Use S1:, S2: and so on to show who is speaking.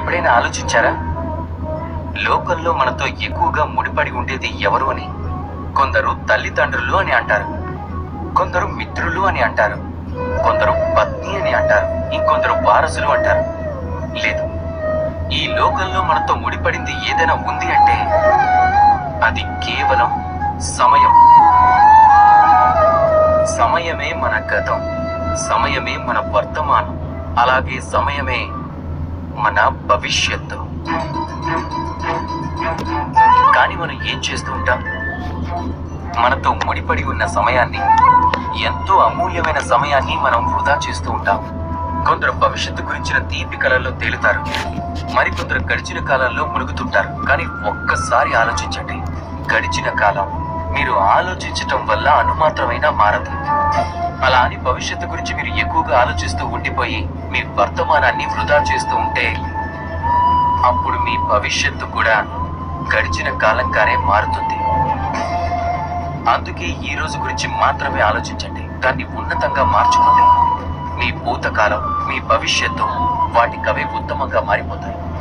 S1: ఎప్పుడైనా ఆలోచించారా లోకంలో మనతో ఎక్కువగా ముడిపడి ఉండేది ఎవరు అని కొందరు తల్లిదండ్రులు అని అంటారు కొందరు మిత్రులు అని అంటారు కొందరు పత్ని అని అంటారు ఇంకొందరు వారసులు అంటారు లేదు ఈ లోకంలో మనతో ముడిపడింది ఏదైనా ఉంది అంటే అది కేవలం సమయం సమయమే మన గతం సమయమే మన వర్తమానం అలాగే సమయమే మన భవిష్యత్తు కానీ మనం ఏం చేస్తూ ఉంటాం మనతో ముడిపడి ఉన్న సమయాన్ని ఎంతో అమూల్యమైన సమయాన్ని మనం వృధా చేస్తూ ఉంటాం కొందరు భవిష్యత్తు గురించిన తీపి కళల్లో తేలుతారు మరికొందరు గడిచిన కాలంలో మునుగుతుంటారు కానీ ఒక్కసారి ఆలోచించండి గడిచిన కాలం మీరు ఆలోచించటం వల్ల అనుమాత్రమైనా మారదు అలా అని భవిష్యత్తు గురించి మీరు ఎక్కువగా ఆలోచిస్తూ ఉండిపోయి మీ వర్తమానాన్ని వృధా చేస్తూ ఉంటే అప్పుడు మీ భవిష్యత్తు కూడా గడిచిన కాలంగానే మారుతుంది అందుకే ఈ రోజు గురించి మాత్రమే ఆలోచించండి దాన్ని ఉన్నతంగా మార్చుకోండి మీ భూతకాలం మీ భవిష్యత్తు వాటికవే ఉత్తమంగా మారిపోతాయి